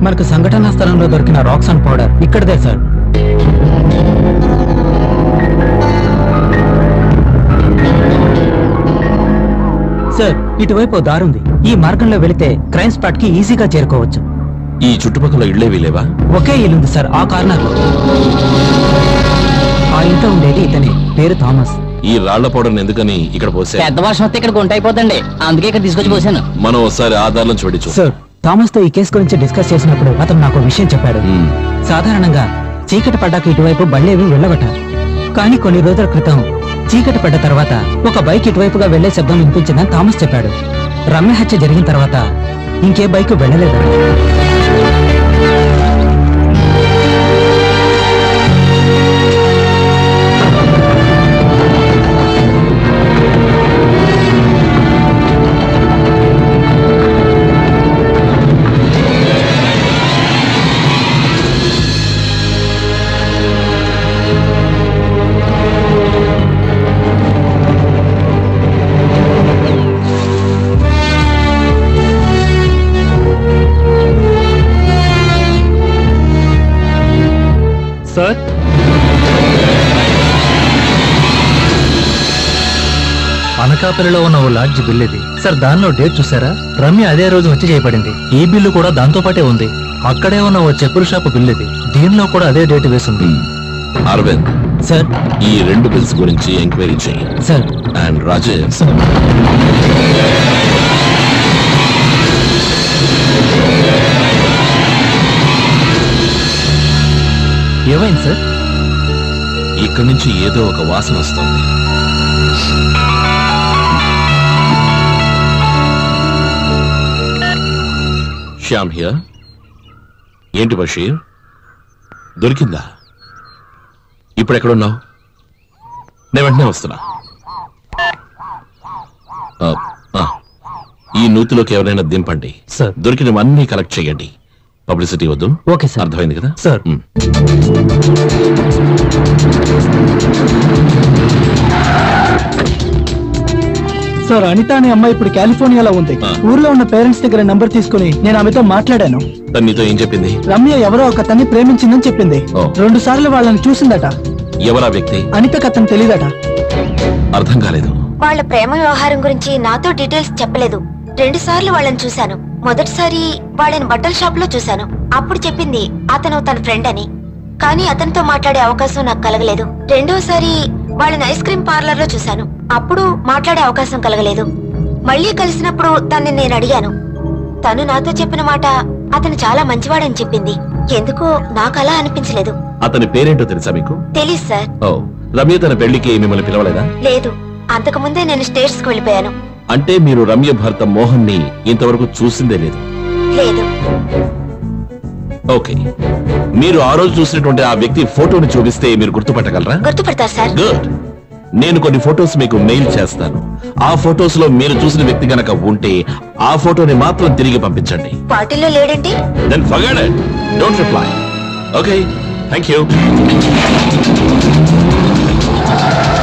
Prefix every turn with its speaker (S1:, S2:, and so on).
S1: మనకు సంఘటనా స్థలంలో దొరికిన రాక్సాన్ పౌడర్ ఇక్కడదే సార్ సార్ ఇటువైపు ఓ దారుంది ఈ మార్గంలో వెళితే క్రైమ్ స్పాట్ కి ఈజీగా చేరుకోవచ్చు
S2: ఈ చుట్టుపక్కల ఇళ్లేవి లేవా
S1: ఒకే ఇల్లుంది సార్ ఆ కార్నర్ లో ఆ ఇంట్లో ఉండేది ఇతనే పేరు థామస్
S2: ఈ రాళ్ల పౌడర్ని ఎందుకని ఇక్కడ పోసా
S3: పెద్ద వర్షం వస్తే ఇక్కడ గుంట అయిపోద్దండి అందుకే ఇక్కడ తీసుకొచ్చి పోసాను
S2: మనం ఒకసారి ఆధారం చూడి చూ
S1: సార్ థామస్ తో ఈ కేసు గురించి డిస్కస్ చేసినప్పుడు అతను నాకు ఓ విషయం చెప్పాడు
S2: మ్మ్.
S1: సాధారణంగా చీకటి పడ్డాక ఇటువైపు బళ్ళేవి వెళ్ళవట కానీ కొన్ని రోజుల క్రితం చీకటి పడ్డ తర్వాత ఒక బైక్ ఇటువైపుగా వెళ్లే శబ్దం వినిపించిందని థామస్ చెప్పాడు రమ్య హత్య జరిగిన తర్వాత ఇంకే బైక్ వెళ్ళలేదట
S4: సార్ అనకాపల్లిలో ఉన్న ఓ లాడ్జ్ బిల్ ఇది సార్ దానిలో డేట్ చూసారా రమ్య అదే రోజు వచ్చి చేయబడింది ఈ బిల్లు కూడా దాంతో పాటే ఉంది అక్కడే ఉన్న ఓ చెప్పుల షాపు బిల్ ఇది దీనిలో కూడా అదే డేట్ వేసింది
S2: అరవింద్
S1: సార్
S2: ఈ రెండు బిల్స్ గురించి ఎంక్వైరీ చేయి
S1: సార్
S2: అండ్ రాజేష్
S4: ఏమైంది సార్
S2: ఇక్కడి నుంచి ఏదో ఒక వాసన వస్తుంది శ్యామ్ హియర్ ఏంటి బషీర్ దొరికిందా ఇప్పుడు ఎక్కడున్నావు నేను వెంటనే వస్తున్నా ఆ, ఆ, ఈ నూతిలోకి ఎవరైనా దింపండి
S4: సార్
S2: దొరికినవన్నీ కలెక్ట్ చేయండి పబ్లిసిటీ వద్దు
S1: ఓకే సార్
S2: అర్థమైంది కదా
S4: సార్
S2: మ్.
S5: సార్ అనిత అనే అమ్మాయి ఇప్పుడు కాలిఫోర్నియాలో ఉంది
S2: ఆ.
S5: ఊర్లో ఉన్న పేరెంట్స్ దగ్గర నంబర్ తీసుకుని నేను ఆమెతో మాట్లాడాను
S2: తను నీతో ఏం చెప్పింది
S5: రమ్య ఎవరో ఒక తన్ని ప్రేమించిందని చెప్పింది
S2: ఓ.
S5: రెండు సార్లు వాళ్ళని చూసిందట
S2: ఎవరా వ్యక్తి
S5: అనితకు అతను తెలియదట
S2: అర్థం కాలేదు
S6: వాళ్ళ ప్రేమ వ్యవహారం గురించి నాతో డీటెయిల్స్ చెప్పలేదు రెండు సార్లు వాళ్ళని చూశాను మొదటిసారి వాళ్ళని బట్టల షాప్ లో చూశాను అప్పుడు చెప్పింది అతను తన ఫ్రెండ్ అని కానీ అతనితో మాట్లాడే అవకాశం నాకు కలగలేదు రెండోసారి వాళ్ళని ఐస్ క్రీమ్ పార్లర్ లో చూశాను అప్పుడు మాట్లాడే అవకాశం కలగలేదు మళ్ళీ కలిసినప్పుడు తనని నేను అడిగాను తను నాతో చెప్పిన మాట అతను చాలా మంచివాడని చెప్పింది ఎందుకో నాకు అలా అనిపించలేదు
S2: అతని పేరేంటో తెలుసా మీకు
S6: తెలీదు సార్
S2: ఓ రమ్య తన పెళ్లికి మిమ్మల్ని పిలవలేదా
S6: లేదు అంతకు ముందే నేను స్టేట్స్ కు వెళ్ళిపోయాను
S2: అంటే మీరు రమ్య భర్త మోహన్ ని ఇంతవరకు చూసిందే లేదు
S6: లేదు
S2: ఓకే మీరు ఆ రోజు చూసినటువంటి ఆ వ్యక్తి ఫోటోని చూపిస్తే మీరు గుర్తుపట్టగలరా
S6: గుర్తుపడతారు సార్
S2: గుడ్ నేను కొన్ని ఫొటోస్ మీకు మెయిల్ చేస్తాను ఆ ఫొటోస్ లో మీరు చూసిన వ్యక్తి గనక ఉంటే ఆ ఫోటోని మాత్రం తిరిగి పంపించండి
S6: పార్టీలో లేడంటే
S2: then forget it don't reply okay thank you